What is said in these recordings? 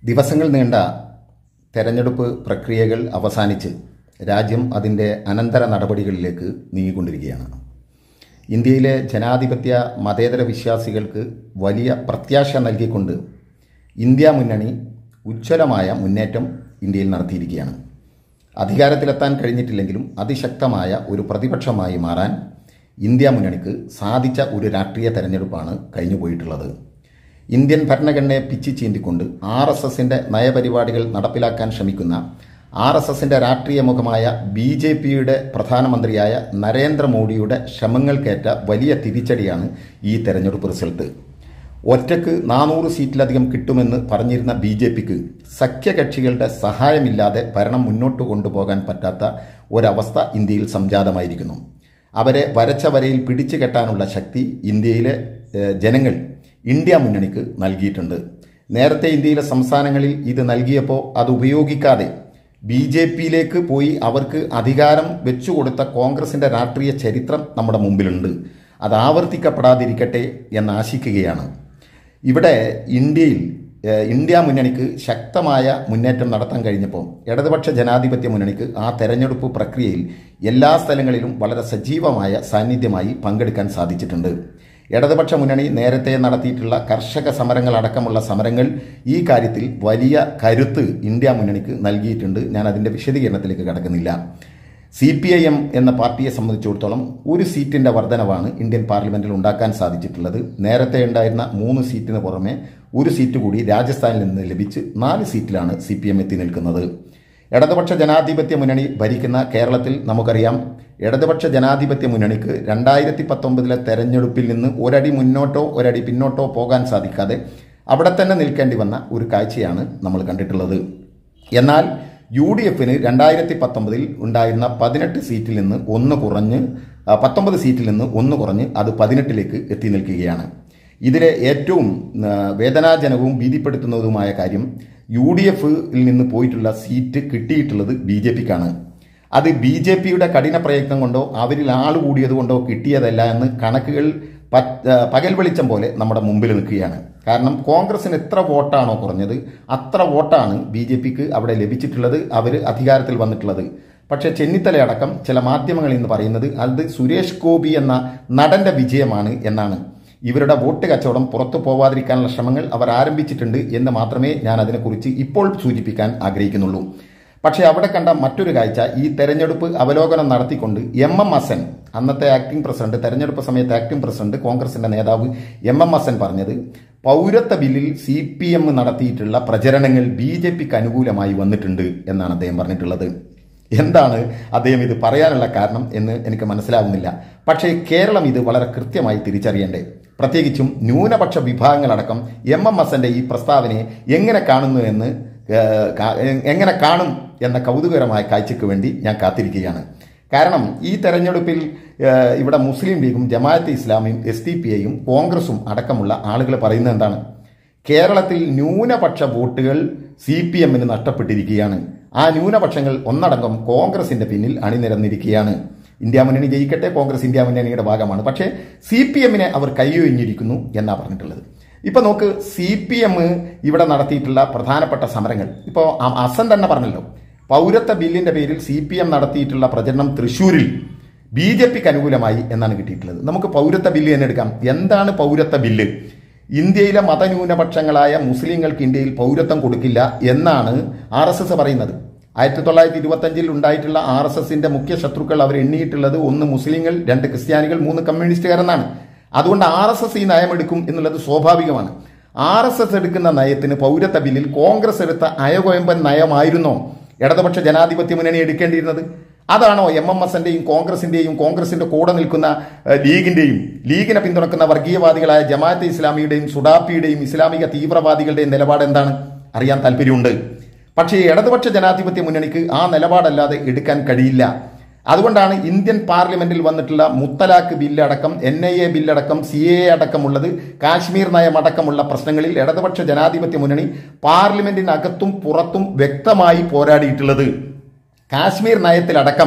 ദിവസങ്ങൾ നീണ്ട തെരഞ്ഞെടുപ്പ് പ്രക്രിയകൾ അവസാനിച്ച് രാജ്യം അതിൻ്റെ അനന്തര നടപടികളിലേക്ക് നീങ്ങിക്കൊണ്ടിരിക്കുകയാണ് ഇന്ത്യയിലെ ജനാധിപത്യ മതേതര വിശ്വാസികൾക്ക് വലിയ പ്രത്യാശ നൽകിക്കൊണ്ട് ഇന്ത്യ മുന്നണി ഉജ്ജ്വലമായ മുന്നേറ്റം ഇന്ത്യയിൽ നടത്തിയിരിക്കുകയാണ് അധികാരത്തിലെത്താൻ കഴിഞ്ഞിട്ടില്ലെങ്കിലും അതിശക്തമായ ഒരു പ്രതിപക്ഷമായി മാറാൻ ഇന്ത്യ മുന്നണിക്ക് സാധിച്ച ഒരു രാഷ്ട്രീയ തെരഞ്ഞെടുപ്പാണ് കഴിഞ്ഞുപോയിട്ടുള്ളത് ഇന്ത്യൻ ഭരണഘടനയെ പിച്ചി ചീന്തിക്കൊണ്ട് ആർ എസ് എസിൻ്റെ നയപരിപാടികൾ നടപ്പിലാക്കാൻ ശ്രമിക്കുന്ന ആർ എസ് എസിൻ്റെ രാഷ്ട്രീയ മുഖമായ ബി ജെ പിയുടെ പ്രധാനമന്ത്രിയായ നരേന്ദ്രമോദിയുടെ ശ്രമങ്ങൾക്കേറ്റ വലിയ തിരിച്ചടിയാണ് ഈ തെരഞ്ഞെടുപ്പ് റിസൾട്ട് ഒറ്റക്ക് നാനൂറ് സീറ്റിലധികം കിട്ടുമെന്ന് പറഞ്ഞിരുന്ന ബി ജെ പിക്ക് സഖ്യകക്ഷികളുടെ സഹായമില്ലാതെ ഭരണം മുന്നോട്ട് കൊണ്ടുപോകാൻ പറ്റാത്ത ഒരവസ്ഥ ഇന്ത്യയിൽ സംജാതമായിരിക്കുന്നു അവരെ വരച്ച വരയിൽ പിടിച്ചു കെട്ടാനുള്ള ശക്തി ഇന്ത്യയിലെ ഏഹ്, ജനങ്ങൾ ഇന്ത്യ മുന്നണിക്ക് നൽകിയിട്ടുണ്ട് നേരത്തെ ഇന്ത്യയിലെ സംസ്ഥാനങ്ങളിൽ ഇത് നൽകിയപ്പോൾ അത് ഉപയോഗിക്കാതെ ബി ജെ പിയിലേക്ക് പോയി അവർക്ക് അധികാരം വെച്ചുകൊടുത്ത കോൺഗ്രസിന്റെ രാഷ്ട്രീയ ചരിത്രം നമ്മുടെ മുമ്പിലുണ്ട് അത് ആവർത്തിക്കപ്പെടാതിരിക്കട്ടെ എന്ന് ആശിക്കുകയാണ് ഇവിടെ ഇന്ത്യയിൽ ഏഹ്, ഇന്ത്യ മുന്നണിക്ക് ശക്തമായ മുന്നേറ്റം നടത്താൻ കഴിഞ്ഞപ്പോൾ ഇടതുപക്ഷ ജനാധിപത്യ മുന്നണിക്ക് ആ തെരഞ്ഞെടുപ്പ് പ്രക്രിയയിൽ എല്ലാ സ്ഥലങ്ങളിലും വളരെ സജീവമായ സാന്നിധ്യമായി പങ്കെടുക്കാൻ സാധിച്ചിട്ടുണ്ട് ഇടതുപക്ഷ മുന്നണി നേരത്തെ നടത്തിയിട്ടുള്ള കർഷക സമരങ്ങളടക്കമുള്ള സമരങ്ങൾ ഈ കാര്യത്തിൽ വലിയ കരുത്ത് ഇന്ത്യ മുന്നണിക്ക് നൽകിയിട്ടുണ്ട് ഞാൻ അതിൻ്റെ വിശദീകരണത്തിലേക്ക് കടക്കുന്നില്ല സി പി ഐ എം എന്ന പാർട്ടിയെ സംബന്ധിച്ചിടത്തോളം ഒരു സീറ്റിന്റെ വർധനവാണ് ഇന്ത്യൻ പാർലമെന്റിൽ ഉണ്ടാക്കാൻ സാധിച്ചിട്ടുള്ളത് നേരത്തെ ഉണ്ടായിരുന്ന മൂന്ന് സീറ്റിന് പുറമെ ഒരു സീറ്റ് കൂടി രാജസ്ഥാനിൽ നിന്ന് ലഭിച്ച് നാല് സീറ്റിലാണ് സി പി എം എത്തി നിൽക്കുന്നത് ഇടതുപക്ഷ ജനാധിപത്യ മുന്നണി ഭരിക്കുന്ന കേരളത്തിൽ നമുക്കറിയാം ഇടതുപക്ഷ ജനാധിപത്യ മുന്നണിക്ക് രണ്ടായിരത്തി പത്തൊമ്പതിലെ തെരഞ്ഞെടുപ്പിൽ നിന്ന് ഒരടി മുന്നോട്ടോ ഒരടി പിന്നോട്ടോ പോകാൻ സാധിക്കാതെ അവിടെ തന്നെ നിൽക്കേണ്ടി വന്ന ഒരു കാഴ്ചയാണ് നമ്മൾ കണ്ടിട്ടുള്ളത് എന്നാൽ യു ഡി എഫിന് രണ്ടായിരത്തി പത്തൊമ്പതിൽ ഉണ്ടായിരുന്ന പതിനെട്ട് സീറ്റിൽ നിന്ന് ഒന്ന് കുറഞ്ഞ് ആ, പത്തൊമ്പത് സീറ്റിൽ നിന്ന് ഒന്ന് കുറഞ്ഞ് അത് പതിനെട്ടിലേക്ക് എത്തി നിൽക്കുകയാണ് ഇതിലെ ഏറ്റവും ആ, വേദനാജനകവും ഭീതിപ്പെടുത്തുന്നതുമായ കാര്യം യു ഡി എഫിൽ നിന്ന് പോയിട്ടുള്ള സീറ്റ് കിട്ടിയിട്ടുള്ളത് ബി ജെ പിക്കാണ് അത് ബി ജെ പിയുടെ കഠിന പ്രയത്നം കൊണ്ടോ അവരിൽ ആൾ കൂടിയത് കൊണ്ടോ കിട്ടിയതല്ല എന്ന് കണക്കുകൾ പ- ആ, പകൽ വെളിച്ചം പോലെ നമ്മുടെ മുമ്പിൽ നിൽക്കുകയാണ് കാരണം കോൺഗ്രസിന് എത്ര വോട്ടാണോ കുറഞ്ഞത് അത്ര വോട്ടാണ് ബി ജെ പിക്ക് അവിടെ ലഭിച്ചിട്ടുള്ളത് അവർ അധികാരത്തിൽ വന്നിട്ടുള്ളത് പക്ഷേ ചെന്നിത്തലയടക്കം ചില മാധ്യമങ്ങളിൽ നിന്ന് പറയുന്നത് അത് സുരേഷ് ഗോപി എന്ന നടന്റെ വിജയമാണ് എന്നാണ് ഇവരുടെ വോട്ട് കച്ചവടം പുറത്തു പോവാതിരിക്കാനുള്ള ശ്രമങ്ങൾ അവർ ആരംഭിച്ചിട്ടുണ്ട് എന്ന് മാത്രമേ ഞാൻ അതിനെക്കുറിച്ച് ഇപ്പോൾ സൂചിപ്പിക്കാൻ ആഗ്രഹിക്കുന്നുള്ളൂ പക്ഷേ അവിടെ കണ്ട മറ്റൊരു കാഴ്ച ഈ തെരഞ്ഞെടുപ്പ് അവലോകനം നടത്തിക്കൊണ്ട് എം എം ഹസൻ അന്നത്തെ ആക്ടിംഗ് പ്രസിഡന്റ് തെരഞ്ഞെടുപ്പ് സമയത്ത് ആക്ടിംഗ് പ്രസിഡന്റ് കോൺഗ്രസിന്റെ നേതാവ് എം എം ഹസൻ പറഞ്ഞത് പൗരത്വ ബില്ലിൽ സി പി എം നടത്തിയിട്ടുള്ള പ്രചരണങ്ങൾ ബി ജെ പിക്ക് അനുകൂലമായി വന്നിട്ടുണ്ട് എന്നാണ് അദ്ദേഹം പറഞ്ഞിട്ടുള്ളത് എന്താണ് അദ്ദേഹം ഇത് പറയാനുള്ള കാരണം എന്ന് എനിക്ക് മനസ്സിലാവുന്നില്ല പക്ഷേ കേരളം ഇത് വളരെ കൃത്യമായി തിരിച്ചറിയണ്ടേ പ്രത്യേകിച്ചും ന്യൂനപക്ഷ വിഭാഗങ്ങളടക്കം എം എം എസിന്റെ ഈ പ്രസ്താവനയെ എങ്ങനെ കാണുന്നു എന്ന് ഏഹ്, കാ- എങ്ങനെ കാണും എന്ന കൗതുകകരമായ കാഴ്ചയ്ക്ക് വേണ്ടി ഞാൻ കാത്തിരിക്കുകയാണ് കാരണം ഈ തെരഞ്ഞെടുപ്പിൽ ഏഹ്, ഇവിടെ മുസ്ലിം ലീഗും ജമാഅത്ത് ഇസ്ലാമിയും എസ് ഡി പി ഐയും കോൺഗ്രസും അടക്കമുള്ള ആളുകൾ പറയുന്നത് എന്താണ് കേരളത്തിൽ ന്യൂനപക്ഷ വോട്ടുകൾ സി പി എമ്മിന് നഷ്ടപ്പെട്ടിരിക്കുകയാണ് ആ ന്യൂനപക്ഷങ്ങൾ ഒന്നടങ്കം കോൺഗ്രസിന്റെ പിന്നിൽ അണിനിരന്നിരിക്കുകയാണ് ഇന്ത്യ മുന്നണി ജയിക്കട്ടെ കോൺഗ്രസ് ഇന്ത്യ മുന്നണിയുടെ ഭാഗമാണ് പക്ഷേ സി പി എമ്മിനെ അവർ കൈയൊഴിഞ്ഞിരിക്കുന്നു എന്നാ പറഞ്ഞിട്ടുള്ളത് ഇപ്പൊ നോക്ക് സി പി എം ഇവിടെ നടത്തിയിട്ടുള്ള പ്രധാനപ്പെട്ട സമരങ്ങൾ ഇപ്പോൾ അസൻ തന്നെ പറഞ്ഞല്ലോ പൗരത്വ ബില്ലിന്റെ പേരിൽ സി പി എം നടത്തിയിട്ടുള്ള പ്രചരണം തൃശൂരിൽ ബി ജെ പിക്ക് അനുകൂലമായി എന്നാണ് കിട്ടിയിട്ടുള്ളത് നമുക്ക് പൗരത്വ ബില്ല് തന്നെ എടുക്കാം എന്താണ് പൗരത്വ ബില്ല് ഇന്ത്യയിലെ മതന്യൂനപക്ഷങ്ങളായ മുസ്ലിങ്ങൾക്ക് ഇന്ത്യയിൽ പൗരത്വം കൊടുക്കില്ല എന്നാണ് ആർ എസ് എസ് പറയുന്നത് ആയിരത്തി തൊള്ളായിരത്തി ഇരുപത്തി അഞ്ചിൽ ഉണ്ടായിട്ടുള്ള ആർ എസ് എസിന്റെ മുഖ്യ ശത്രുക്കൾ അവർ എണ്ണിയിട്ടുള്ളത് ഒന്ന് മുസ്ലിങ്ങൾ രണ്ട് ക്രിസ്ത്യാനികൾ മൂന്ന് കമ്മ്യൂണിസ്റ്റുകാർ എന്നാണ് അതുകൊണ്ട് ആർ എസ് എസ് ഈ നയമെടുക്കും എന്നുള്ളത് സ്വാഭാവികമാണ് ആർ എസ് എസ് എടുക്കുന്ന നയത്തിന് പൗരത്വ ബില്ലിൽ കോൺഗ്രസ് എടുത്ത അയകൊയമ്പൻ നയമായിരുന്നോ ഇടതുപക്ഷ ജനാധിപത്യ മുന്നണി എടുക്കേണ്ടിയിരുന്നത് അതാണോ എം എം എസിന്റെയും കോൺഗ്രസിന്റെയും കോൺഗ്രസിന്റെ കൂടെ നിൽക്കുന്ന ഏഹ്, ലീഗിന്റെയും ലീഗിനെ പിന്തുണക്കുന്ന വർഗീയവാദികളായ ജമാഅത്തെ ഇസ്ലാമിയുടെയും സുഡാപ്പിയുടെയും ഇസ്ലാമിക തീവ്രവാദികളുടെയും നിലപാട് എന്താണ് അറിയാൻ താല്പര്യമുണ്ട് പക്ഷേ ഇടതുപക്ഷ ജനാധിപത്യ മുന്നണിക്ക് ആ നിലപാടല്ലാതെ എടുക്കാൻ കഴിയില്ല അതുകൊണ്ടാണ് ഇന്ത്യൻ പാർലമെന്റിൽ വന്നിട്ടുള്ള മുത്തലാഖ് ബില്ലടക്കം എൻ ഐ എ ബില്ലടക്കം സി എ അടക്കമുള്ളത് കാശ്മീർ നയം അടക്കമുള്ള പ്രശ്നങ്ങളിൽ ഇടതുപക്ഷ ജനാധിപത്യ മുന്നണി പാർലമെന്റിനകത്തും പുറത്തും വ്യക്തമായി പോരാടിയിട്ടുള്ളത് കാശ്മീർ നയത്തിലടക്കം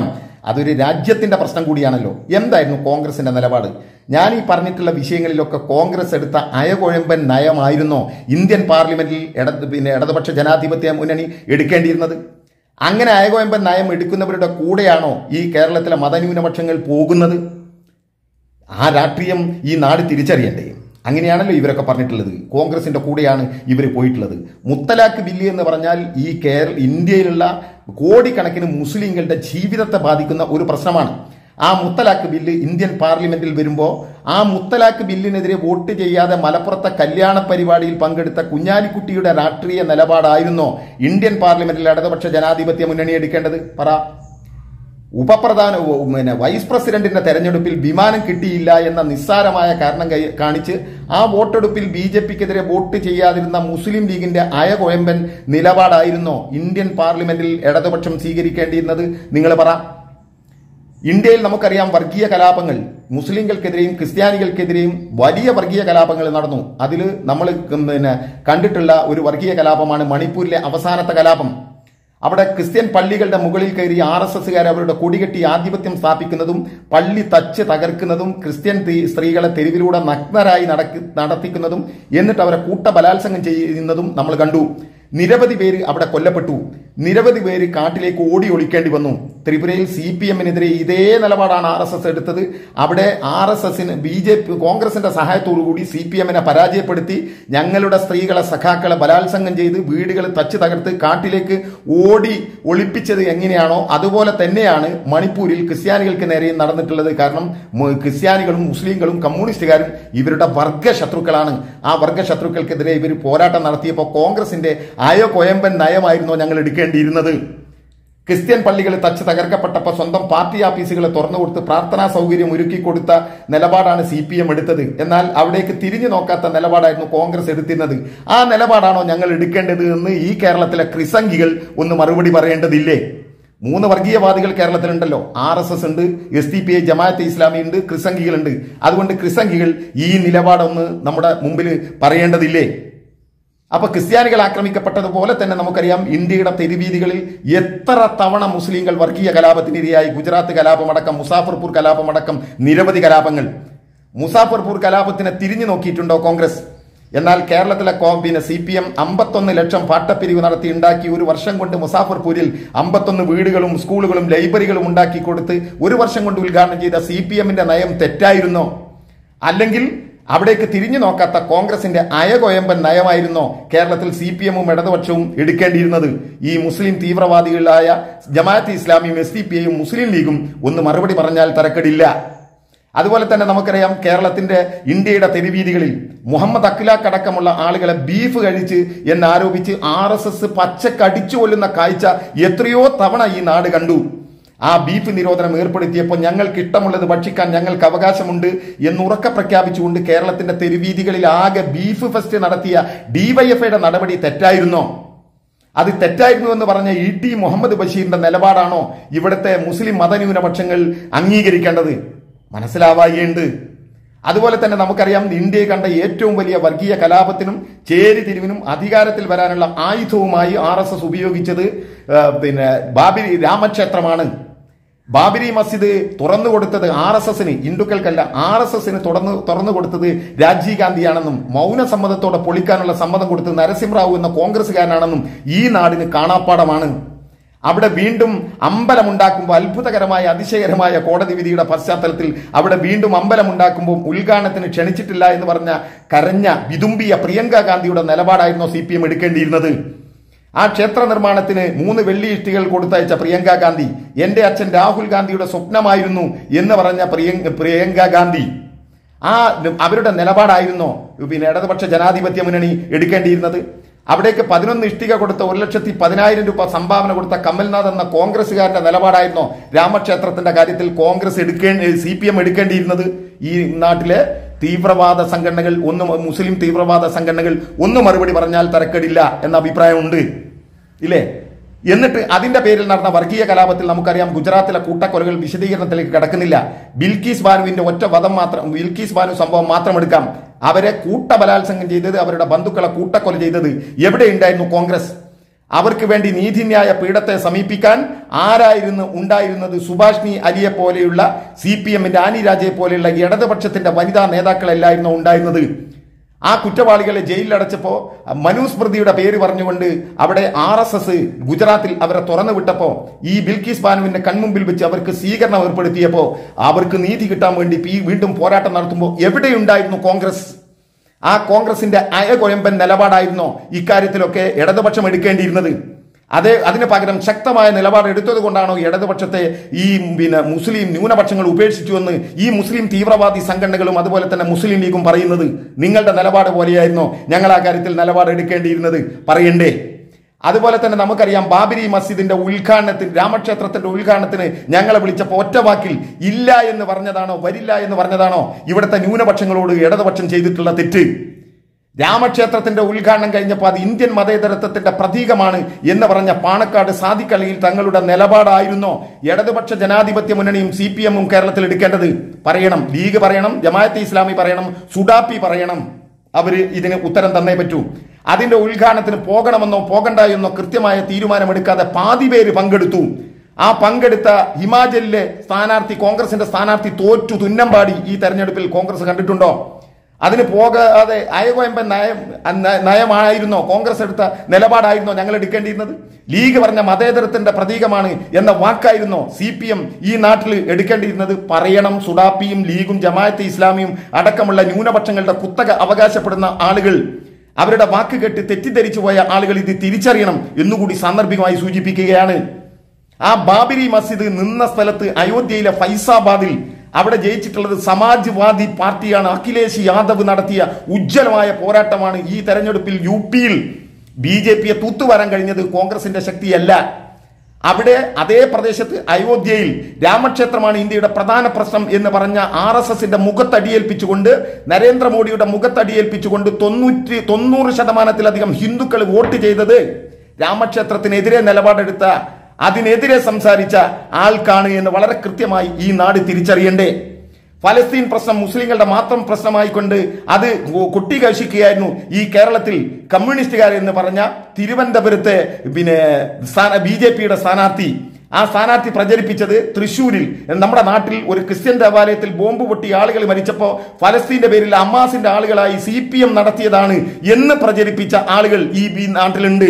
അതൊരു രാജ്യത്തിന്റെ പ്രശ്നം കൂടിയാണല്ലോ എന്തായിരുന്നു കോൺഗ്രസിന്റെ നിലപാട് ഞാൻ ഈ പറഞ്ഞിട്ടുള്ള വിഷയങ്ങളിലൊക്കെ കോൺഗ്രസ് എടുത്ത അയകൊഴമ്പൻ നയമായിരുന്നോ ഇന്ത്യൻ പാർലമെന്റിൽ ഇട പിന്നെ ഇടതുപക്ഷ ജനാധിപത്യ മുന്നണി എടുക്കേണ്ടിയിരുന്നത് അങ്ങനെ അയകൊഴമ്പൻ നയം എടുക്കുന്നവരുടെ കൂടെയാണോ ഈ കേരളത്തിലെ മതന്യൂനപക്ഷങ്ങൾ പോകുന്നത് ആ രാഷ്ട്രീയം ഈ നാട് തിരിച്ചറിയണ്ടേ അങ്ങനെയാണല്ലോ ഇവരൊക്കെ പറഞ്ഞിട്ടുള്ളത് കോൺഗ്രസിന്റെ കൂടെയാണ് ഇവർ പോയിട്ടുള്ളത് മുത്തലാഖ് ബില്ല് എന്ന് പറഞ്ഞാൽ ഈ കേരള ഇന്ത്യയിലുള്ള കോടിക്കണക്കിന് മുസ്ലിങ്ങളുടെ ജീവിതത്തെ ബാധിക്കുന്ന ഒരു പ്രശ്നമാണ് ആ മുത്തലാഖ് ബില്ല് ഇന്ത്യൻ പാർലമെന്റിൽ വരുമ്പോൾ ആ മുത്തലാഖ് ബില്ലിനെതിരെ വോട്ട് ചെയ്യാതെ മലപ്പുറത്തെ കല്യാണ പരിപാടിയിൽ പങ്കെടുത്ത കുഞ്ഞാലിക്കുട്ടിയുടെ രാഷ്ട്രീയ നിലപാടായിരുന്നോ ഇന്ത്യൻ പാർലമെന്റിൽ ഇടതുപക്ഷ ജനാധിപത്യ മുന്നണി എടുക്കേണ്ടത് പറ ഉപപ്രധാന പിന്നെ വൈസ് പ്രസിഡന്റിന്റെ തെരഞ്ഞെടുപ്പിൽ വിമാനം കിട്ടിയില്ല എന്ന നിസ്സാരമായ കാരണം കൈ- കാണിച്ച് ആ വോട്ടെടുപ്പിൽ ബി ജെ പിക്കെതിരെ വോട്ട് ചെയ്യാതിരുന്ന മുസ്ലിം ലീഗിന്റെ അയകൊയമ്പൻ നിലപാടായിരുന്നോ ഇന്ത്യൻ പാർലമെന്റിൽ ഇടതുപക്ഷം സ്വീകരിക്കേണ്ടിയിരുന്നത് നിങ്ങൾ പറ ഇന്ത്യയിൽ നമുക്കറിയാം വർഗീയ കലാപങ്ങൾ മുസ്ലിങ്ങൾക്കെതിരെയും ക്രിസ്ത്യാനികൾക്കെതിരെയും വലിയ വർഗീയ കലാപങ്ങൾ നടന്നു അതിൽ നമ്മൾ പിന്നെ കണ്ടിട്ടുള്ള ഒരു വർഗീയ കലാപമാണ് മണിപ്പൂരിലെ അവസാനത്തെ കലാപം അവിടെ ക്രിസ്ത്യൻ പള്ളികളുടെ മുകളിൽ കയറി ആർ എസ് എസുകാർ അവരുടെ കൊടികെട്ടി ആധിപത്യം സ്ഥാപിക്കുന്നതും പള്ളി തച്ച് തകർക്കുന്നതും ക്രിസ്ത്യൻ തി- സ്ത്രീകളെ തെരുവിലൂടെ നഗ്നരായി നടക്കി നടത്തിക്കുന്നതും എന്നിട്ട് അവരെ കൂട്ട ബലാത്സംഗം ചെയ്യുന്നതും നമ്മൾ കണ്ടു നിരവധി പേര് അവിടെ കൊല്ലപ്പെട്ടു നിരവധി പേര് കാട്ടിലേക്ക് ഓടി ഒളിക്കേണ്ടി വന്നു ത്രിപുരയിൽ സി പി എമ്മിനെതിരെ ഇതേ നിലപാടാണ് ആർ എസ് എസ് എടുത്തത് അവിടെ ആർ എസ് എസിന് ബി ജെ പി കോൺഗ്രസിന്റെ സഹായത്തോടുകൂടി സി പി എമ്മിനെ പരാജയപ്പെടുത്തി ഞങ്ങളുടെ സ്ത്രീകളെ സഖാക്കളെ ബലാത്സംഗം ചെയ്ത് വീടുകൾ തച്ച് തകർത്ത് കാട്ടിലേക്ക് ഓടി ഒളിപ്പിച്ചത് എങ്ങനെയാണോ അതുപോലെ തന്നെയാണ് മണിപ്പൂരിൽ ക്രിസ്ത്യാനികൾക്ക് നേരെയും നടന്നിട്ടുള്ളത് കാരണം മു- ക്രിസ്ത്യാനികളും മുസ്ലിങ്ങളും കമ്മ്യൂണിസ്റ്റുകാരും ഇവരുടെ വർഗ ശത്രുക്കളാണ് ആ വർഗ ശത്രുക്കൾക്കെതിരെ ഇവർ പോരാട്ടം നടത്തിയപ്പോൾ കോൺഗ്രസിന്റെ അയോ കൊയമ്പൻ നയമായിരുന്നോ ഞങ്ങൾ എടുക്കേണ്ടിയിരുന്നത് ക്രിസ്ത്യൻ പള്ളികൾ തച്ച് തകർക്കപ്പെട്ടപ്പോൾ സ്വന്തം പാർട്ടി ഓഫീസുകൾ തുറന്നു കൊടുത്ത് പ്രാർത്ഥനാ സൗകര്യം ഒരുക്കി കൊടുത്ത നിലപാടാണ് സി പി എം എടുത്തത് എന്നാൽ അവിടേക്ക് തിരിഞ്ഞു നോക്കാത്ത നിലപാടായിരുന്നു കോൺഗ്രസ് എടുത്തിരുന്നത് ആ നിലപാടാണോ ഞങ്ങൾ എടുക്കേണ്ടത് എന്ന് ഈ കേരളത്തിലെ ക്രിസംഗികൾ ഒന്ന് മറുപടി പറയേണ്ടതില്ലേ മൂന്ന് വർഗീയവാദികൾ കേരളത്തിലുണ്ടല്ലോ ആർ എസ് എസ് ഉണ്ട് S T P I Jamaat-e Islami ഉണ്ട് ക്രിസംഗികളുണ്ട് അതുകൊണ്ട് ക്രിസംഗികൾ ഈ നിലപാടൊന്ന് നമ്മുടെ മുമ്പിൽ പറയേണ്ടതില്ലേ അപ്പൊ ക്രിസ്ത്യാനികൾ ആക്രമിക്കപ്പെട്ടതുപോലെ തന്നെ നമുക്കറിയാം ഇന്ത്യയുടെ തെരുവീതികളിൽ എത്ര തവണ മുസ്ലിങ്ങൾ വർഗീയ കലാപത്തിനിരയായി ഗുജറാത്ത് കലാപമടക്കം മുസാഫർപൂർ കലാപമടക്കം നിരവധി കലാപങ്ങൾ മുസാഫർപൂർ കലാപത്തിനെ തിരിഞ്ഞു നോക്കിയിട്ടുണ്ടോ കോൺഗ്രസ് എന്നാൽ കേരളത്തിലെ കോ- പിന്നെ സി പി എം അമ്പത്തൊന്ന് ലക്ഷം പാട്ടപ്പിരിവ് നടത്തി ഉണ്ടാക്കി ഒരു വർഷം കൊണ്ട് മുസാഫർപൂരിൽ അമ്പത്തൊന്ന് വീടുകളും സ്കൂളുകളും ലൈബ്രറികളും ഉണ്ടാക്കി കൊടുത്ത് ഒരു വർഷം കൊണ്ട് ഉദ്ഘാടനം ചെയ്ത സി പി എമ്മിന്റെ നയം തെറ്റായിരുന്നോ അല്ലെങ്കിൽ അവിടേക്ക് തിരിഞ്ഞു നോക്കാത്ത കോൺഗ്രസിന്റെ അയകൊയമ്പൻ നയമായിരുന്നോ കേരളത്തിൽ സി പി എമ്മും ഇടതുപക്ഷവും എടുക്കേണ്ടിയിരുന്നത് ഈ മുസ്ലിം തീവ്രവാദികളായ ജമാഅത്ത് ഇസ്ലാമിയും എസ് ഡി പി ഐയും മുസ്ലിം ലീഗും ഒന്ന് മറുപടി പറഞ്ഞാൽ തരക്കെടില്ല അതുപോലെ തന്നെ നമുക്കറിയാം കേരളത്തിന്റെ ഇന്ത്യയുടെ തെരുവീതികളിൽ മുഹമ്മദ് അഖിലാഖ് അടക്കമുള്ള ആളുകളെ ബീഫ് കഴിച്ച് എന്നാരോപിച്ച് ആർ എസ് എസ് പച്ചക്കടിച്ചു കൊല്ലുന്ന കാഴ്ച എത്രയോ തവണ ഈ നാട് കണ്ടു ആ ബീഫ് നിരോധനം ഏർപ്പെടുത്തിയപ്പോൾ ഞങ്ങൾക്ക് ഇഷ്ടമുള്ളത് ഭക്ഷിക്കാൻ ഞങ്ങൾക്ക് അവകാശമുണ്ട് എന്ന് ഉറക്കെ പ്രഖ്യാപിച്ചുകൊണ്ട് കേരളത്തിന്റെ തെരുവീതികളിൽ ആകെ ബീഫ് ഫെസ്റ്റ് നടത്തിയ ഡിവൈഎഫ്ഐയുടെ നടപടി തെറ്റായിരുന്നോ അത് തെറ്റായിരുന്നു എന്ന് പറഞ്ഞ ഇ ടി മുഹമ്മദ് ബഷീറിന്റെ നിലപാടാണോ ഇവിടുത്തെ മുസ്ലിം മതന്യൂനപക്ഷങ്ങൾ അംഗീകരിക്കേണ്ടത് മനസ്സിലാവായിയുണ്ട് അതുപോലെ തന്നെ നമുക്കറിയാം ഇന്ത്യയെ കണ്ട ഏറ്റവും വലിയ വർഗീയ കലാപത്തിനും ചേരിതിരിവിനും അധികാരത്തിൽ വരാനുള്ള ആയുധവുമായി ആർ എസ് എസ് ഉപയോഗിച്ചത് ആ, പിന്നെ ബാബരി രാമക്ഷേത്രമാണ് ബാബരി മസ്ജിദ് തുറന്നു കൊടുത്തത് ആർ എസ് എസിന് ഹിന്ദുക്കൾക്കല്ല ആർ എസ് എസിന് തുറന്നു തുറന്നു കൊടുത്തത് രാജീവ് ഗാന്ധിയാണെന്നും മൗനസമ്മതത്തോടെ പൊളിക്കാനുള്ള സമ്മതം കൊടുത്തത് നരസിംഹറാവു എന്ന കോൺഗ്രസ്സുകാരനാണെന്നും ഈ നാടിന് കാണാപ്പാടമാണ് അവിടെ വീണ്ടും അമ്പലമുണ്ടാക്കുമ്പോൾ അത്ഭുതകരമായ അതിശയകരമായ കോടതി വിധിയുടെ പശ്ചാത്തലത്തിൽ അവിടെ വീണ്ടും അമ്പലമുണ്ടാക്കുമ്പോൾ ഉദ്ഘാടനത്തിന് ക്ഷണിച്ചിട്ടില്ല എന്ന് പറഞ്ഞ കരഞ്ഞ വിതുമ്പിയ പ്രിയങ്ക ഗാന്ധിയുടെ നിലപാടായിരുന്നോ സി പി എം എടുക്കേണ്ടിയിരുന്നത് ആ ക്ഷേത്ര നിർമ്മാണത്തിന് മൂന്ന് വെള്ളി ഇഷ്ടികൾ കൊടുത്തയച്ച പ്രിയങ്ക ഗാന്ധി എന്റെ അച്ഛൻ രാഹുൽ ഗാന്ധിയുടെ സ്വപ്നമായിരുന്നു എന്ന് പറഞ്ഞ പ്രിയങ്ക പ്രിയങ്ക ഗാന്ധി ആ അവരുടെ നിലപാടായിരുന്നോ പിന്നെ ഇടതുപക്ഷ ജനാധിപത്യ മുന്നണി എടുക്കേണ്ടിയിരുന്നത് അവിടേക്ക് പതിനൊന്ന് ഇഷ്ടിക കൊടുത്ത ഒരു ലക്ഷത്തി പതിനായിരം രൂപ സംഭാവന കൊടുത്ത കമൽനാഥ് എന്ന കോൺഗ്രസുകാരന്റെ നിലപാടായിരുന്നോ രാമക്ഷേത്രത്തിന്റെ കാര്യത്തിൽ കോൺഗ്രസ് എടുക്കേണ്ടി സി പി എം എടുക്കേണ്ടിയിരുന്നത് ഈ നാട്ടിലെ തീവ്രവാദ സംഘടനകൾ ഒന്ന് മുസ്ലിം തീവ്രവാദ സംഘടനകൾ ഒന്ന് മറുപടി പറഞ്ഞാൽ തരക്കേടില്ല എന്ന അഭിപ്രായമുണ്ട് ഇല്ലേ എന്നിട്ട് അതിന്റെ പേരിൽ നടന്ന വർഗീയ കലാപത്തിൽ നമുക്കറിയാം ഗുജറാത്തിലെ കൂട്ടക്കൊലകൾ വിശദീകരണത്തിലേക്ക് കടക്കുന്നില്ല ബിൽക്കീസ് ബാനുവിന്റെ ഒറ്റ വധം മാത്രം ബിൽക്കീസ് ബാനു സംഭവം മാത്രം എടുക്കാം അവരെ കൂട്ട ബലാത്സംഗം ചെയ്തത് അവരുടെ ബന്ധുക്കളെ കൂട്ടക്കൊല ചെയ്തത് എവിടെ ഉണ്ടായിരുന്നു കോൺഗ്രസ് അവർക്ക് വേണ്ടി നീതിന്യായ പീഠത്തെ സമീപിക്കാൻ ആരായിരുന്നു ഉണ്ടായിരുന്നത് സുഭാഷ്ണി അലിയെ പോലെയുള്ള സി പി എമ്മിന്റെ ആനി രാജയെ പോലെയുള്ള ഇടതുപക്ഷത്തിന്റെ വനിതാ നേതാക്കളല്ലായിരുന്നു ഉണ്ടായിരുന്നത് ആ കുറ്റവാളികളെ ജയിലിലടച്ചപ്പോ മനുസ്മൃതിയുടെ പേര് പറഞ്ഞുകൊണ്ട് അവിടെ ആർ എസ് എസ് ഗുജറാത്തിൽ അവരെ തുറന്നു വിട്ടപ്പോ ഈ ബിൽക്കിസ് ബാനുവിന്റെ കൺമുമ്പിൽ വെച്ച് അവർക്ക് സ്വീകരണം ഏർപ്പെടുത്തിയപ്പോ അവർക്ക് നീതി കിട്ടാൻ വേണ്ടി പി വീണ്ടും പോരാട്ടം നടത്തുമ്പോൾ എവിടെയുണ്ടായിരുന്നു കോൺഗ്രസ് ആ കോൺഗ്രസിന്റെ അയകൊയമ്പൻ നിലപാടായിരുന്നോ ഇക്കാര്യത്തിലൊക്കെ ഇടതുപക്ഷം എടുക്കേണ്ടിയിരുന്നത് അതേ അതിന് പകരം ശക്തമായ നിലപാട് എടുത്തത് കൊണ്ടാണോ ഇടതുപക്ഷത്തെ ഈ പിന്നെ മുസ്ലിം ന്യൂനപക്ഷങ്ങൾ ഉപേക്ഷിച്ചുവെന്ന് ഈ മുസ്ലിം തീവ്രവാദി സംഘടനകളും അതുപോലെ തന്നെ മുസ്ലിം ലീഗും പറയുന്നത് നിങ്ങളുടെ നിലപാട് പോലെയായിരുന്നോ ഞങ്ങൾ ആ കാര്യത്തിൽ നിലപാട് എടുക്കേണ്ടിയിരുന്നത് പറയണ്ടേ അതുപോലെ തന്നെ നമുക്കറിയാം ബാബരി മസ്ജിദിന്റെ ഉദ്ഘാടനത്തിന് രാമക്ഷേത്രത്തിന്റെ ഉദ്ഘാടനത്തിന് ഞങ്ങളെ വിളിച്ചപ്പോൾ ഒറ്റ വാക്കിൽ ഇല്ല എന്ന് പറഞ്ഞതാണോ വരില്ല എന്ന് പറഞ്ഞതാണോ ഇവിടുത്തെ ന്യൂനപക്ഷങ്ങളോട് ഇടതുപക്ഷം ചെയ്തിട്ടുള്ള തെറ്റ് രാമക്ഷേത്രത്തിന്റെ ഉദ്ഘാടനം കഴിഞ്ഞപ്പോൾ അത് ഇന്ത്യൻ മതേതരത്വത്തിന്റെ പ്രതീകമാണ് എന്ന് പറഞ്ഞ പാണക്കാട് സാദിഖലിയിൽ തങ്ങളുടെ നിലപാടായിരുന്നോ ഇടതുപക്ഷ ജനാധിപത്യ മുന്നണിയും സി പി എമ്മും കേരളത്തിൽ എടുക്കേണ്ടത് പറയണം ലീഗ് പറയണം ജമാഅത്തെ ഇസ്ലാമി പറയണം സുഡാപ്പി പറയണം അവര് ഇതിന് ഉത്തരം തന്നേ പറ്റൂ അതിന്റെ ഉദ്ഘാടനത്തിന് പോകണമെന്നോ പോകണ്ട എന്നോ കൃത്യമായ തീരുമാനമെടുക്കാതെ പാതി പേര് പങ്കെടുത്തു ആ പങ്കെടുത്ത ഹിമാചലിലെ സ്ഥാനാർത്ഥി കോൺഗ്രസിന്റെ സ്ഥാനാർത്ഥി തോറ്റു തുന്നമ്പാടി ഈ തെരഞ്ഞെടുപ്പിൽ കോൺഗ്രസ് കണ്ടിട്ടുണ്ടോ അതിന് പോകാതെ അയവയമ്പൻ നയം ന- നയമായിരുന്നോ കോൺഗ്രസ് എടുത്ത നിലപാടായിരുന്നോ ഞങ്ങൾ എടുക്കേണ്ടിയിരുന്നത് ലീഗ് പറഞ്ഞ മതേതരത്തിന്റെ പ്രതീകമാണ് എന്ന വാക്കായിരുന്നോ സി പി എം ഈ നാട്ടിൽ എടുക്കേണ്ടിയിരുന്നത് പറയണം സുഡാപ്പിയും ലീഗും ജമാഅത്തെ ഇസ്ലാമിയും അടക്കമുള്ള ന്യൂനപക്ഷങ്ങളുടെ കുത്തക അവകാശപ്പെടുന്ന ആളുകൾ അവരുടെ വാക്ക് കേട്ട് തെറ്റിദ്ധരിച്ചു പോയ ആളുകൾ ഇത് തിരിച്ചറിയണം എന്നുകൂടി സാന്ദർഭികമായി സൂചിപ്പിക്കുകയാണ് ആ ബാബരി മസ്ജിദ് നിന്ന സ്ഥലത്ത് അയോധ്യയിലെ ഫൈസാബാദിൽ അവിടെ ജയിച്ചിട്ടുള്ളത് സമാജ്വാദി പാർട്ടിയാണ് അഖിലേഷ് യാദവ് നടത്തിയ ഉജ്ജ്വലമായ പോരാട്ടമാണ് ഈ തെരഞ്ഞെടുപ്പിൽ യു പിയിൽ ബി ജെ പിയെ തൂത്തുവരാൻ കഴിഞ്ഞത് കോൺഗ്രസിന്റെ ശക്തിയല്ല അവിടെ അതേ പ്രദേശത്ത് അയോധ്യയിൽ രാമക്ഷേത്രമാണ് ഇന്ത്യയുടെ പ്രധാന പ്രശ്നം എന്ന് പറഞ്ഞ ആർ എസ് എസിന്റെ മുഖത്തടിയേൽപ്പിച്ചുകൊണ്ട് നരേന്ദ്രമോദിയുടെ മുഖത്തടിയേൽപ്പിച്ചുകൊണ്ട് തൊണ്ണൂറ്റി തൊണ്ണൂറ് ശതമാനത്തിലധികം ഹിന്ദുക്കൾ വോട്ട് ചെയ്തത് രാമക്ഷേത്രത്തിനെതിരെ നിലപാടെടുത്ത അതിനെതിരെ സംസാരിച്ച ആൾക്കാണ് എന്ന് വളരെ കൃത്യമായി ഈ നാട് തിരിച്ചറിയണ്ടേ ഫലസ്തീൻ പ്രശ്നം മുസ്ലിങ്ങളുടെ മാത്രം പ്രശ്നമായിക്കൊണ്ട് അത് കൊട്ടി കഴിക്കുകയായിരുന്നു ഈ കേരളത്തിൽ കമ്മ്യൂണിസ്റ്റുകാർ എന്ന് പറഞ്ഞ തിരുവനന്തപുരത്തെ പിന്നെ ബി ജെ പിയുടെ സ്ഥാനാർത്ഥി ആ സ്ഥാനാർത്ഥി പ്രചരിപ്പിച്ചത് തൃശൂരിൽ നമ്മുടെ നാട്ടിൽ ഒരു ക്രിസ്ത്യൻ ദേവാലയത്തിൽ ബോംബ് പൊട്ടി ആളുകൾ മരിച്ചപ്പോൾ ഫലസ്തീന്റെ പേരിൽ അമ്മാസിന്റെ ആളുകളായി സി പി എം നടത്തിയതാണ് എന്ന് പ്രചരിപ്പിച്ച ആളുകൾ ഈ ബി- നാട്ടിലുണ്ട്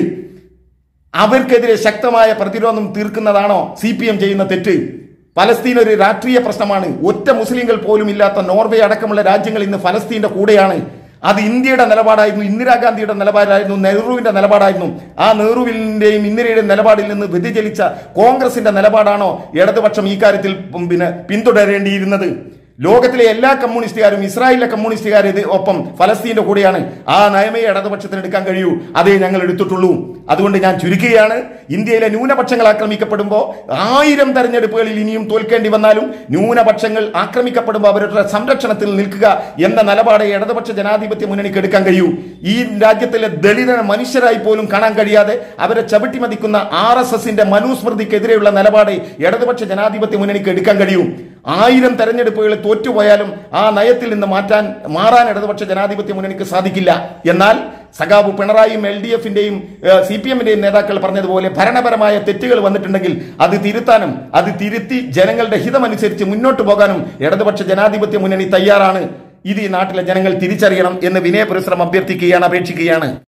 അവർക്കെതിരെ ശക്തമായ പ്രതിരോധം തീർക്കുന്നതാണോ സി പി എം ചെയ്യുന്ന തെറ്റ് ഫലസ്തീൻ ഒരു രാഷ്ട്രീയ പ്രശ്നമാണ് ഒറ്റ മുസ്ലിങ്ങൾ പോലും ഇല്ലാത്ത നോർവേ അടക്കമുള്ള രാജ്യങ്ങൾ ഇന്ന് ഫലസ്തീന്റെ കൂടെയാണ് അത് ഇന്ത്യയുടെ നിലപാടായിരുന്നു ഇന്ദിരാഗാന്ധിയുടെ നിലപാടായിരുന്നു നെഹ്റുവിന്റെ നിലപാടായിരുന്നു ആ നെഹ്റുവിന്റെയും ഇന്ദിരയുടെയും നിലപാടിൽ നിന്ന് വ്യതിചലിച്ച കോൺഗ്രസിന്റെ നിലപാടാണോ ഇടതുപക്ഷം ഈ കാര്യത്തിൽ ഉം, പിന്നെ പിന്തുടരേണ്ടിയിരുന്നത് ലോകത്തിലെ എല്ലാ കമ്മ്യൂണിസ്റ്റുകാരും ഇസ്രായേലിലെ കമ്മ്യൂണിസ്റ്റുകാർ ഇത് ഒപ്പം ഫലസ്തീന്റെ കൂടെയാണ് ആ നയമേ ഇടതുപക്ഷത്തിന് എടുക്കാൻ കഴിയൂ അതേ ഞങ്ങൾ എടുത്തിട്ടുള്ളൂ അതുകൊണ്ട് ഞാൻ ചുരുക്കുകയാണ് ഇന്ത്യയിലെ ന്യൂനപക്ഷങ്ങൾ ആക്രമിക്കപ്പെടുമ്പോൾ ആയിരം തെരഞ്ഞെടുപ്പുകളിൽ ഇനിയും തോൽക്കേണ്ടി വന്നാലും ന്യൂനപക്ഷങ്ങൾ ആക്രമിക്കപ്പെടുമ്പോൾ അവരുടെ സംരക്ഷണത്തിൽ നിൽക്കുക എന്ന നിലപാടെ ഇടതുപക്ഷ ജനാധിപത്യ മുന്നണിക്ക് എടുക്കാൻ കഴിയൂ ഈ രാജ്യത്തിലെ ദളിത മനുഷ്യരായി പോലും കാണാൻ കഴിയാതെ അവരെ ചവിട്ടി മതിക്കുന്ന ആർ എസ് എസിന്റെ മനുസ്മൃതിക്കെതിരെയുള്ള നിലപാട് ഇടതുപക്ഷ ജനാധിപത്യ മുന്നണിക്ക് എടുക്കാൻ കഴിയും ആയിരം തെരഞ്ഞെടുപ്പുകളിൽ തോറ്റുപോയാലും ആ നയത്തിൽ നിന്ന് മാറ്റാൻ മാറാൻ ഇടതുപക്ഷ ജനാധിപത്യ മുന്നണിക്ക് സാധിക്കില്ല എന്നാൽ സഖാബ് പിണറായിയും എൽ ഡി എഫിന്റെയും സി പി എമ്മിന്റെയും നേതാക്കൾ പറഞ്ഞതുപോലെ ഭരണപരമായ തെറ്റുകൾ വന്നിട്ടുണ്ടെങ്കിൽ അത് തിരുത്താനും അത് തിരുത്തി ജനങ്ങളുടെ ഹിതമനുസരിച്ച് മുന്നോട്ട് പോകാനും ഇടതുപക്ഷ ജനാധിപത്യ മുന്നണി തയ്യാറാണ് ഇത് ഈ നാട്ടിലെ ജനങ്ങൾ തിരിച്ചറിയണം എന്ന് വിനയപുരസ്സരം അഭ്യർത്ഥിക്കുകയാണ് അപേക്ഷിക്കുകയാണ്